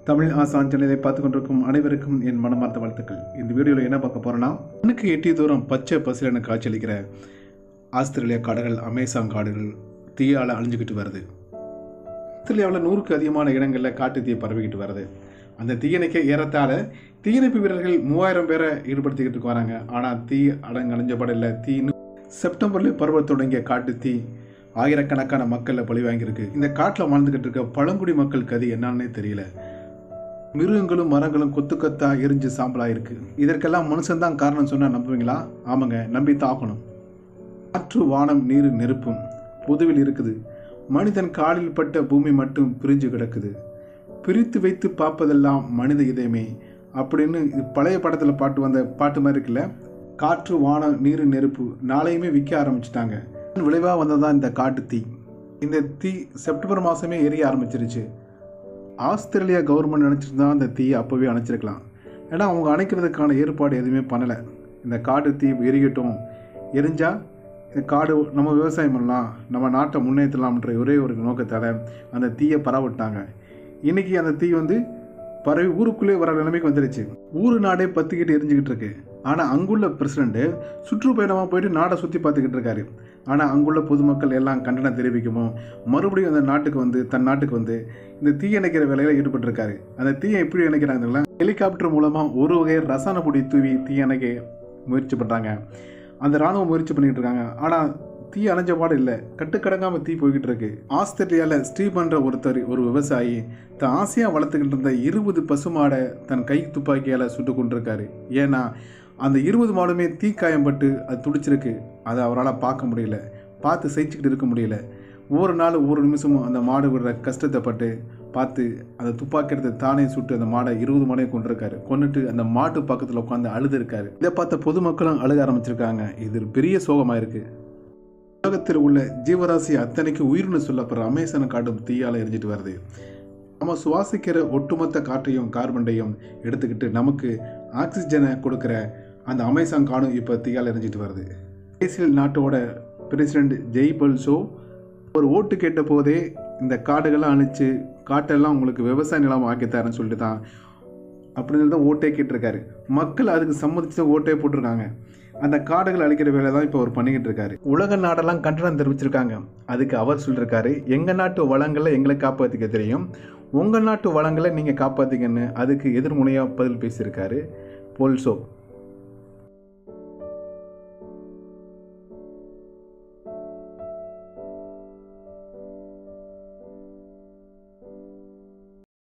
தமிழ் ஆசான் சேனலை பார்த்து கொண்டிருக்கும் அனைவருக்கும் என் மனமார்ந்த வாழ்த்துக்கள் இந்த வீடியோவில் என்ன பார்க்க போறோம்னா கண்ணுக்கு எட்டிய தூரம் பச்சை பசிலன்னு காட்சியளிக்கிற ஆஸ்திரேலியா காடுகள் அமேசான் காடுகள் தீயால் அழிஞ்சுக்கிட்டு வருது ஆஸ்திரேலியாவில் நூறுக்கு அதிகமான இடங்களில் காட்டு தீ பரவிக்கிட்டு வருது அந்த தீயணைக்க ஏறத்தாழ தீயணைப்பு வீரர்கள் மூவாயிரம் பேரை ஈடுபடுத்திக்கிட்டு வராங்க ஆனால் தீ அடங்கு அணைஞ்சப்படல தீ இன்னும் செப்டம்பர்லேயே பரவ தொடங்கிய காட்டு தீ ஆயிரக்கணக்கான மக்களை பழி வாங்கியிருக்கு இந்த காட்டில் வாழ்ந்துகிட்டு இருக்க பழங்குடி மக்கள் கதி என்னன்னே தெரியல மிருகங்களும் மரங்களும் கொத்து கொத்தா எரிஞ்சு சாம்பலாயிருக்கு இதற்கெல்லாம் மனுஷன் தான் காரணம் சொன்னா நம்புவீங்களா ஆமாங்க நம்பி தாக்கணும் காற்று வானம் நீர் நெருப்பும் பொதுவில் இருக்குது மனிதன் காலில் பட்ட பூமி மட்டும் பிரிஞ்சு கிடக்குது பிரித்து வைத்து பார்ப்பதெல்லாம் மனித இதயமே அப்படின்னு இது பழைய படத்தில் பாட்டு வந்த பாட்டு மாதிரி இருக்குல்ல காற்று வானம் நீர் நெருப்பு நாளையுமே விற்க ஆரம்பிச்சிட்டாங்க விளைவாக வந்ததான் இந்த காட்டு தீ இந்த தீ செப்டம்பர் மாதமே எரிய ஆரம்பிச்சிருச்சு ஆஸ்திரேலியா கவர்மெண்ட் நினச்சிருந்தா அந்த தீயை அப்போவே அணைச்சிருக்கலாம் ஏன்னா அவங்க அணைக்கிறதுக்கான ஏற்பாடு எதுவுமே பண்ணலை இந்த காடு தீ எரியட்டும் எரிஞ்சா இந்த காடு நம்ம விவசாயம் பண்ணலாம் நம்ம நாட்டை முன்னேற்றலாம்ன்ற ஒரே ஒரு நோக்கத்தால் அந்த தீயை பரவிட்டாங்க இன்றைக்கி அந்த தீ வந்து பரவி ஊருக்குள்ளே வர நிலைமைக்கு வந்துருச்சு ஊர் நாடே பற்றிக்கிட்டு எரிஞ்சுக்கிட்டு இருக்கு ஆனால் அங்குள்ள பிரசிடண்ட்டு சுற்றுப்பயணமாக போயிட்டு நாடை சுற்றி பார்த்துக்கிட்டு இருக்காரு ஆனால் அங்குள்ள பொதுமக்கள் எல்லாம் கண்டனம் தெரிவிக்குமோ மறுபடியும் அந்த நாட்டுக்கு வந்து தன் நாட்டுக்கு வந்து இந்த தீ அணைக்கிற வேலையில் ஈடுபட்டிருக்காரு அந்த தீயை எப்படி அணைக்கிறாங்கன்னா ஹெலிகாப்டர் மூலமாக ஒரு வகை ரசாயன பொடி தூவி தீ அணைக்க முயற்சி பண்ணுறாங்க அந்த ராணுவம் முயற்சி பண்ணிக்கிட்டு இருக்காங்க ஆனால் தீ அணைஞ்ச பாடு இல்லை கட்டுக்கடங்காமல் தீ போய்கிட்டு இருக்கு ஆஸ்திரேலியாவில் ஸ்டீபன்ற ஒருத்தர் ஒரு விவசாயி தன் ஆசையாக வளர்த்துக்கிட்டு இருந்த இருபது பசுமாடை தன் கை துப்பாக்கியால் சுட்டு கொண்டிருக்காரு ஏன்னா அந்த இருபது மாடுமே தீக்காயம்பட்டு அது துடிச்சிருக்கு அதை அவரால் பார்க்க முடியல பார்த்து சகிச்சுக்கிட்டு இருக்க முடியல ஒவ்வொரு நாள் ஒவ்வொரு நிமிஷமும் அந்த மாடு விடுற கஷ்டத்தை பட்டு பார்த்து அந்த துப்பாக்கி எடுத்து தானே சுட்டு அந்த மாடை இருபது மாடையும் கொண்டிருக்காரு கொண்டுட்டு அந்த மாட்டு பக்கத்தில் உட்காந்து அழுது இருக்காரு இதை பார்த்த பொதுமக்களும் அழுக ஆரம்பிச்சிருக்காங்க இது பெரிய சோகமாக இருக்கு உலகத்தில் உள்ள ஜீவராசி அத்தனைக்கு உயிர்னு சொல்லப்படுற அமேசான் காட்டும் தீயால் எரிஞ்சிட்டு வருது நம்ம சுவாசிக்கிற ஒட்டுமொத்த காற்றையும் கார்பன்டையும் எடுத்துக்கிட்டு நமக்கு ஆக்சிஜனை கொடுக்குற அந்த அமேசான் காடும் இப்போ தீயால் எரிஞ்சிட்டு வருது பிரேசில் நாட்டோட பிரசிடென்ட் ஜெய் பல்சோ ஒரு ஓட்டு கேட்ட போதே இந்த காடுகள்லாம் அழிச்சு காட்டெல்லாம் உங்களுக்கு விவசாய நிலம் ஆக்கி தரேன்னு சொல்லிட்டு தான் அப்படின்னு தான் ஓட்டே கேட்டிருக்காரு மக்கள் அதுக்கு சம்மதிச்சு தான் ஓட்டே போட்டிருக்காங்க அந்த காடுகள் அழிக்கிற வேலை தான் இப்போ அவர் பண்ணிக்கிட்டு இருக்காரு உலக நாடெல்லாம் கண்டனம் தெரிவிச்சிருக்காங்க அதுக்கு அவர் சொல்லியிருக்காரு எங்கள் நாட்டு வளங்களை எங்களை காப்பாற்றிக்க தெரியும் உங்கள் நாட்டு வளங்களை நீங்கள் காப்பாற்றிக்கன்னு அதுக்கு எதிர்முனையாக பதில் பேசியிருக்காரு போல்சோ